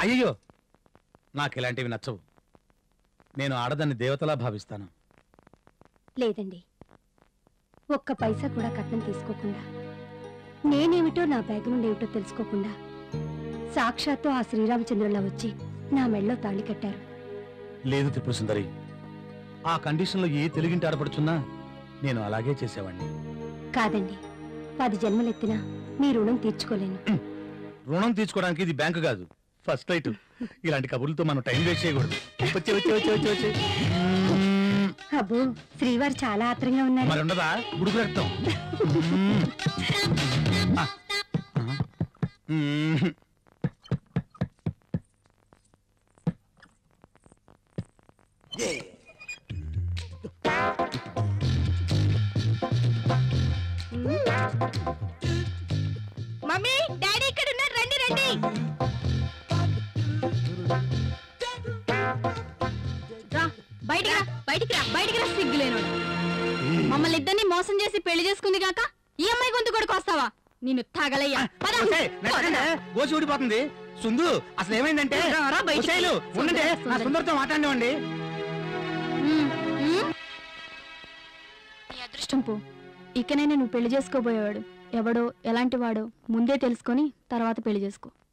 అయ్యో నాకు ఇలాంటివి నచ్చవు నేను ఆడదాన్ని దేవతలా భావిస్తాను లేదండి ఒక్క పైసా కూడా కట్నం తీసుకోకుండా నేనేమిటో నా బ్యాక్గ్రౌండ్ ఏమిటో తెలుసుకోకుండా సాక్షాత్తు ఆ శ్రీరామచంద్రులా వచ్చి నా మెళ్ళలో తాళి కట్టారు లేదు త్రిపుర సుందరి ఆ కండిషన్లో ఏ తెలుగింటి ఆడపడుచున్నా నేను అలాగే చేసేవాడిని కాదండి పది జన్మలెత్తినా మీ రుణం తీర్చుకోలేను రుణం తీర్చుకోవడానికి ఇది బ్యాంకు కాదు ఫస్ట్ రైట్ ఇలాంటి కబుర్లతో మనం టైం వేస్ట్ చేయకూడదు వచ్చే వచ్చే వచ్చే వచ్చే వచ్చే మ్మ్. అబ్బో శ్రీవారు చాలా ఆత్రంగా ఉన్నారు మరి ఉండదా ఉడుకు రక్తం మ్మ్. ఆ. ఆ. మ్మ్. మమ్మీ డాడీ ఇక్కడ ఉన్నారు రండి రండి రా బయటికి రా బయటికి రా బయటికి రా సిగ్గులేనోడు మమ్మల్ని ఇద్దరిని మోసం చేసి పెళ్లి చేసుకుంది కాక ఈ అమ్మాయి గొంతు కొడుకు వస్తావా నిన్ను తగలయ్యా పద. ఒసే, నెట్టకండి, గోసి ఊడిపోతుంది సుందు అసలు ఏమైందంటే రా, రా, బయటికి. ఒసేలు, ఉండండి నా సుందరి. సుందరితో మాట్లాడివ్వండి ఉమ్, ఉమ్. నీ అదృష్టం పో ఇకనైనా నువ్వు పెళ్లి చేసుకోబోయేవాడు ఎవడో ఎలాంటి వాడో ముందే తెలుసుకొని తర్వాత పెళ్లి చేసుకో